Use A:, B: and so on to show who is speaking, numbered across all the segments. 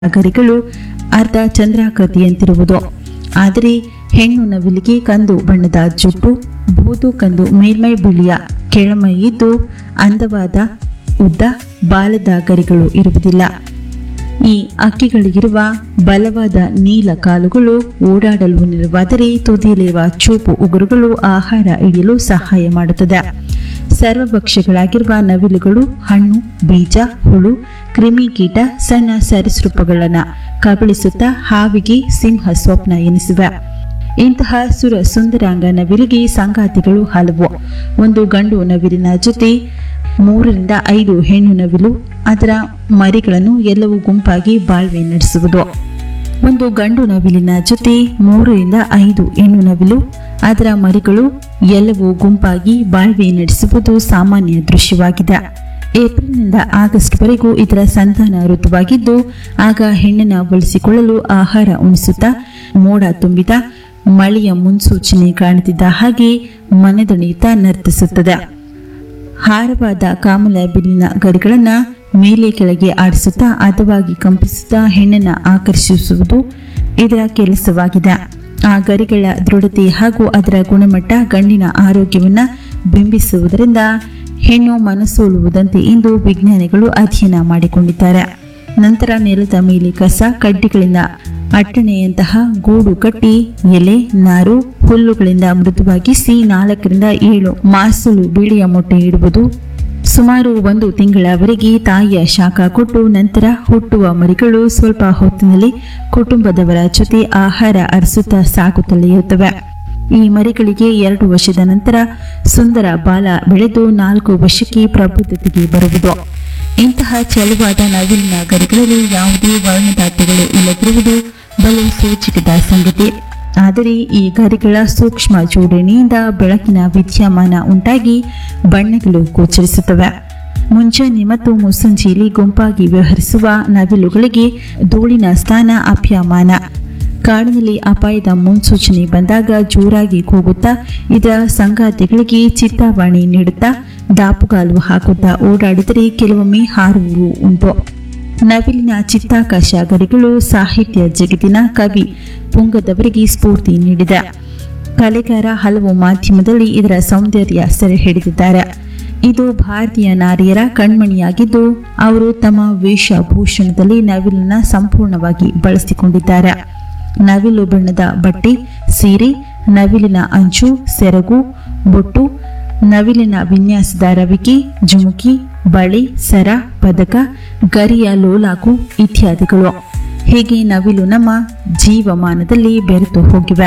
A: ಗರಿಗಳು ಅರ್ಧ ಚಂದ್ರಾಕೃತಿಯಂತಿರುವುದು ಆದರೆ ಹೆಣ್ಣು ನವಿಲಿಗೆ ಕಂದು ಬಣ್ಣದ ಜುಟ್ಟು ಬೂದು ಕಂದು ಮೇಲ್ಮೈ ಬಿಳಿಯ ಕೆಳಮೈ ಇದ್ದು ಅಂದವಾದ ಉದ್ದ ಬಾಲದ ಗರಿಗಳು ಇರುವುದಿಲ್ಲ ಈ ಅಕ್ಕಿಗಳಿಗಿರುವ ಬಲವಾದ ನೀಲ ಕಾಲುಗಳು ಓಡಾಡಲು ನೆರವಾದರೆ ತುದಿಯಲ್ಲಿರುವ ಚೂಪು ಉಗುರುಗಳು ಆಹಾರ ಹಿಡಿಯಲು ಸಹಾಯ ಮಾಡುತ್ತದೆ ಸರ್ವಭಕ್ಷಗಳಾಗಿರುವ ನವಿಲುಗಳು ಹಣ್ಣು ಬೀಜ ಹುಳು ಕ್ರಿಮಿಕೀಟ ಸಣ್ಣ ಸರೀಸೃಪಗಳನ್ನು ಕಬಳಿಸುತ್ತಾ ಹಾವಿಗೆ ಸಿಂಹ ಸ್ವಪ್ನ ಎನಿಸಿವೆ ಇಂತಹ ಸುರ ಸುಂದರಾಂಗ ನವಿಲಿಗೆ ಸಂಗಾತಿಗಳು ಹಲವು ಒಂದು ಗಂಡು ನವಿಲಿನ ಜೊತೆ ಮೂರರಿಂದ ಐದು ಹೆಣ್ಣು ನವಿಲು ಅದರ ಮರಿಗಳನ್ನು ಎಲ್ಲವೂ ಗುಂಪಾಗಿ ಬಾಳ್ವೆ ನಡೆಸುವುದು ಒಂದು ಗಂಡು ನವಿಲಿನ ಜೊತೆ ಮೂರರಿಂದ ಐದು ಹೆಣ್ಣು ನವಿಲು ಅದರ ಮರಿಗಳು ಎಲ್ಲವೂ ಗುಂಪಾಗಿ ಬಾಳ್ವೆ ನಡೆಸುವುದು ಸಾಮಾನ್ಯ ದೃಶ್ಯವಾಗಿದೆ ಏಪ್ರಿಲ್ನಿಂದ ಆಗಸ್ಟ್ವರೆಗೂ ಇದರ ಸಂತಾನ ಋತುವಾಗಿದ್ದು ಆಗ ಹೆಣ್ಣನ್ನು ಬಳಸಿಕೊಳ್ಳಲು ಆಹಾರ ಉಣಿಸುತ್ತಾ ಮೋಡ ತುಂಬಿದ ಮಳೆಯ ಮುನ್ಸೂಚನೆ ಕಾಣುತ್ತಿದ್ದ ಹಾಗೆ ಮನೆದೊಣೆಯುತ್ತಾ ನರ್ತಿಸುತ್ತದೆ ಹಾರವಾದ ಕಾಮಲ ಬಿಲ್ಲಿನ ಗರಿಗಳನ್ನು ಮೇಲೆ ಕೆಳಗೆ ಆಡಿಸುತ್ತಾ ಹದವಾಗಿ ಕಂಪಿಸುತ್ತಾ ಹೆಣ್ಣನ್ನು ಆಕರ್ಷಿಸುವುದು ಇದರ ಕೆಲಸವಾಗಿದೆ ಆ ಗರಿಗಳ ದೃಢತೆ ಹಾಗೂ ಅದರ ಗುಣಮಟ್ಟ ಗಂಡಿನ ಆರೋಗ್ಯವನ್ನು ಬಿಂಬಿಸುವುದರಿಂದ ಹೆಣ್ಣು ಮನಸೋಲುವುದಂತೆ ಎಂದು ವಿಜ್ಞಾನಿಗಳು ಅಧ್ಯಯನ ಮಾಡಿಕೊಂಡಿದ್ದಾರೆ ನಂತರ ನೆಲದ ಮೇಲೆ ಕಸ ಕಡ್ಡಿಗಳಿಂದ ಅಟ್ಟಣೆಯಂತಹ ಗೂಡು ಕಟ್ಟಿ ಎಲೆ ನಾರು ಹುಲ್ಲುಗಳಿಂದ ಮೃದುವಾಗಿಸಿ ನಾಲ್ಕರಿಂದ ಏಳು ಮಾಸಲು ಬಿಳಿಯ ಮೊಟ್ಟೆ ಇಡುವುದು ಸುಮಾರು ಒಂದು ತಿಂಗಳವರೆಗೆ ತಾಯಿಯ ಶಾಖ ಕೊಟ್ಟು ನಂತರ ಹುಟ್ಟುವ ಮರಿಗಳು ಸ್ವಲ್ಪ ಹೊತ್ತಿನಲ್ಲಿ ಕುಟುಂಬದವರ ಜೊತೆ ಆಹಾರ ಅರಸುತ್ತಾ ಸಾಗುತ್ತಲೇ ಇರುತ್ತವೆ ಈ ಮರಿಗಳಿಗೆ ಎರಡು ವರ್ಷದ ನಂತರ ಸುಂದರ ಬಾಲ ಬೆಳೆದು ನಾಲ್ಕು ವರ್ಷಕ್ಕೆ ಪ್ರಬುದ್ಧತೆಗೆ ಬರುವುದು ಇಂತಹ ಚಲುವಾದ ನವಿಲಿನ ಗರಿಗಳಲ್ಲಿ ಯಾವುದೇ ವರ್ಣದಾಟಗಳು ಇಲ್ಲದಿರುವುದು ಬಲು ಸೂಚಕದ ಸಂಗತಿ ಆದರೆ ಈ ಗರಿಗಳ ಸೂಕ್ಷ್ಮ ಜೋಡಣೆಯಿಂದ ಬೆಳಕಿನ ವಿದ್ಯಮಾನ ಉಂಟಾಗಿ ಬಣ್ಣಗಳು ಗೋಚರಿಸುತ್ತವೆ ಮುಂಜಾನೆ ಮತ್ತು ಮುಸ್ಸಂಜೆಯಲ್ಲಿ ಗುಂಪಾಗಿ ವ್ಯವಹರಿಸುವ ನವಿಲುಗಳಿಗೆ ಧೂಳಿನ ಸ್ಥಾನ ಅಪ್ಯಮಾನ ಕಾಡಿನಲ್ಲಿ ಅಪಾಯದ ಮುನ್ಸೂಚನೆ ಬಂದಾಗ ಜೋರಾಗಿ ಕೂಗುತ್ತಾ ಇದರ ಸಂಗಾತಿಗಳಿಗೆ ಚಿತ್ತಾವಾಣಿ ನೀಡುತ್ತಾ ದಾಪುಗಾಲು ಹಾಕುತ್ತಾ ಓಡಾಡಿದರೆ ಕೆಲವೊಮ್ಮೆ ಹಾರುವುದು ಉಂಟು ನವಿಲಿನ ಚಿತ್ತಾಕಾಶ ಗರಿಗಳು ಸಾಹಿತ್ಯ ಜಗತ್ತಿನ ಕವಿ ಪುಂಗದವರಿಗೆ ಸ್ಫೂರ್ತಿ ನೀಡಿದೆ ಕಲೆಗಾರ ಹಲವು ಮಾಧ್ಯಮದಲ್ಲಿ ಇದರ ಸೌಂದರ್ಯ ಸೆರೆ ಹಿಡಿದಿದ್ದಾರೆ ಇದು ಭಾರತೀಯ ನಾರಿಯರ ಕಣ್ಮಣಿಯಾಗಿದ್ದು ಅವರು ತಮ್ಮ ವೇಷಭೂಷಣದಲ್ಲಿ ನವಿಲನ್ನ ಸಂಪೂರ್ಣವಾಗಿ ಬಳಸಿಕೊಂಡಿದ್ದಾರೆ ನವಿಲು ಬಣ್ಣದ ಬಟ್ಟೆ ಸೀರೆ ನವಿಲಿನ ಅಂಚು ಸೆರಗು ಬೊಟ್ಟು ನವಿಲಿನ ವಿನ್ಯಾಸದ ರವಿಕೆ ಜುಮುಕಿ ಬಳೆ ಸರ ಪದಕ ಗರಿಯ ಲೋಲಾಕು ಇತ್ಯಾದಿಗಳು ಹೀಗೆ ನವಿಲು ನಮ್ಮ ಜೀವಮಾನದಲ್ಲಿ ಬೆರೆತು ಹೋಗಿವೆ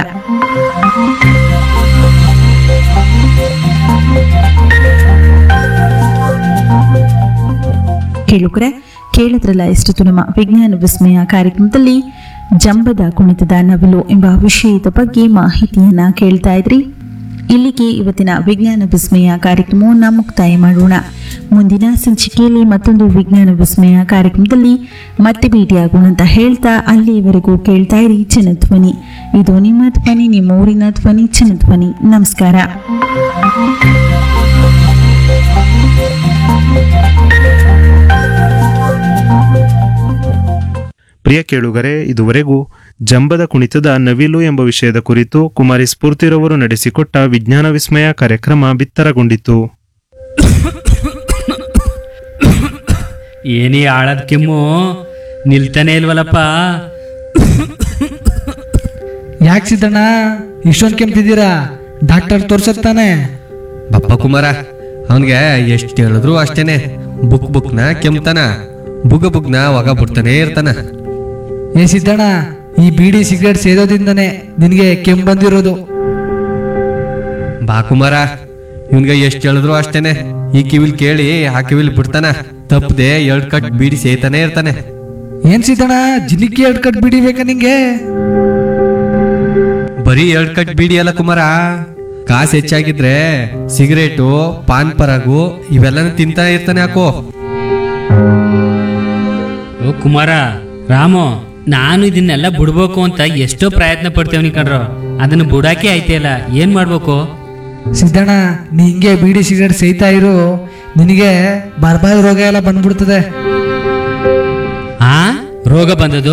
A: ಕೇಳುಗರೆ ಕೇಳಿದ್ರಲ್ಲ ಇಷ್ಟು ನಮ್ಮ ವಿಜ್ಞಾನ ವಿಸ್ಮಯ ಕಾರ್ಯಕ್ರಮದಲ್ಲಿ ಜಂಬದ ಕುಣಿತದ ನವಿಲು ಎಂಬ ವಿಷಯದ ಬಗ್ಗೆ ಮಾಹಿತಿಯನ್ನ ಕೇಳ್ತಾ ಇದ್ರಿ ಇಲ್ಲಿಗೆ ಇವತ್ತಿನ ವಿಜ್ಞಾನ ವಿಸ್ಮಯ ಕಾರ್ಯಕ್ರಮವನ್ನು ಮುಕ್ತಾಯ ಮಾಡೋಣ ಮುಂದಿನ ಸಂಚಿಕೆಯಲ್ಲಿ ಮತ್ತೊಂದು ವಿಜ್ಞಾನ ವಿಸ್ಮಯ ಕಾರ್ಯಕ್ರಮದಲ್ಲಿ ಮತ್ತೆ ಭೇಟಿಯಾಗೋಣ ಅಂತ ಹೇಳ್ತಾ ಅಲ್ಲಿಯವರೆಗೂ ಕೇಳ್ತಾ ಇರಿ ಜನಧ್ವನಿ ಇದು ನಿಮ್ಮ ಧ್ವನಿ ನಿಮ್ಮ ಊರಿನ ಧ್ವನಿ ಜನಧ್ವನಿ ನಮಸ್ಕಾರ
B: ಪ್ರಿಯ ಕೇಳುಗರೆ ಇದುವರೆಗೂ ಜಂಬದ ಕುಣಿತದ ನವಿಲು ಎಂಬ ವಿಷಯದ ಕುರಿತು ಕುಮಾರಿ ಸ್ಫೂರ್ತಿರವರು ನಡೆಸಿಕೊಟ್ಟ ವಿಜ್ಞಾನ ವಿಸ್ಮಯ ಕಾರ್ಯಕ್ರಮ ಬಿತ್ತರಗೊಂಡಿತು
C: ಏನೇ ಆಳದ ಕೆಮ್ಮು ನಿಲ್ತಾನೆ ಇಲ್ವಲ್ಲಪ್ಪ
D: ಯಾಕೆ ಸಿದ್ದಣ್ಣ ಇಷ್ಟೊಂದು ಕೆಮ್ತಿದ್ದೀರಾ ಡಾಕ್ಟರ್ ತೋರ್ಸತ್ತಾನೆ
E: ಬಪ್ಪ ಕುಮಾರ ಅವನ್ಗೆ ಎಷ್ಟು ಹೇಳಿದ್ರು ಅಷ್ಟೇನೆ ಬುಕ್ ಬುಕ್ನ ಕೆಮ್ತಾನ ಬುಗ ಬುಗ್ನ ಒಗ ಬಿಡ್ತಾನೆ ಇರ್ತಾನ
D: ಏ ಸಿದ್ದಣ್ಣ ಈ ಬೀಡಿ ಸಿಗರೇಟ್ ಸೇದೋದಿಂದನೇ ನಿನಗೆ ಕೆಮ್ಮು ಬಂದಿರೋದು
E: ಬಾ ಕುಮಾರ ಇವನ್ಗೆ ಎಷ್ಟು ಹೇಳಿದ್ರು ಅಷ್ಟೇನೆ ಈ ಕಿವಿಲ್ ಕೇಳಿ ಆ ಕಿವಿಲ್ ಬಿಡ್ತಾನ ತಪ್ಪದೆ ಎರಡ್ ಕಟ್ ಬೀಡಿ ಸೇತಾನೆ ಇರ್ತಾನೆ
D: ಏನ್ ಸಿದ್ದಣ್ಣ ಜಿಲಿಕಿ ಎರಡು ಕಟ್ ಬೀಡಿ ಬೇಕಾ ನಿಂಗೆ
E: ಬರೀ ಎರಡ್ ಕಟ್ ಬೀಡಿ ಅಲ್ಲ ಕುಮಾರ ಕಾಸು ಹೆಚ್ಚಾಗಿದ್ರೆ ಸಿಗರೇಟು ಪಾನ್ ಪರಾಗು ಇವೆಲ್ಲನೂ ತಿಂತಾನೆ ಇರ್ತಾನೆ ಹಾಕೋ
C: ಓ ಕುಮಾರ ರಾಮು ನಾನು ಇದನ್ನೆಲ್ಲ ಬಿಡ್ಬೇಕು ಅಂತ ಎಷ್ಟೋ ಪ್ರಯತ್ನ ಪಡ್ತೇವನಿ ಕಣ್ರು ಅದನ್ನ ಬಿಡಾಕೆ ಆಯ್ತಿಲ್ಲ ಏನ್ ಮಾಡ್ಬೇಕು
D: ಸಿದ್ದಣ್ಣ ನೀ ಹಿಂಗೆ ಬೀಡಿ ಸಿಗರೇಟ್ ಸೇಯ್ತಾ ಇರು ನಿನಗೆ ಬರ್ಬಾದ್ ರೋಗ ಎಲ್ಲ ಬಂದ್ಬಿಡ್ತದೆ
C: ಆ ರೋಗ ಬಂದದ್ದು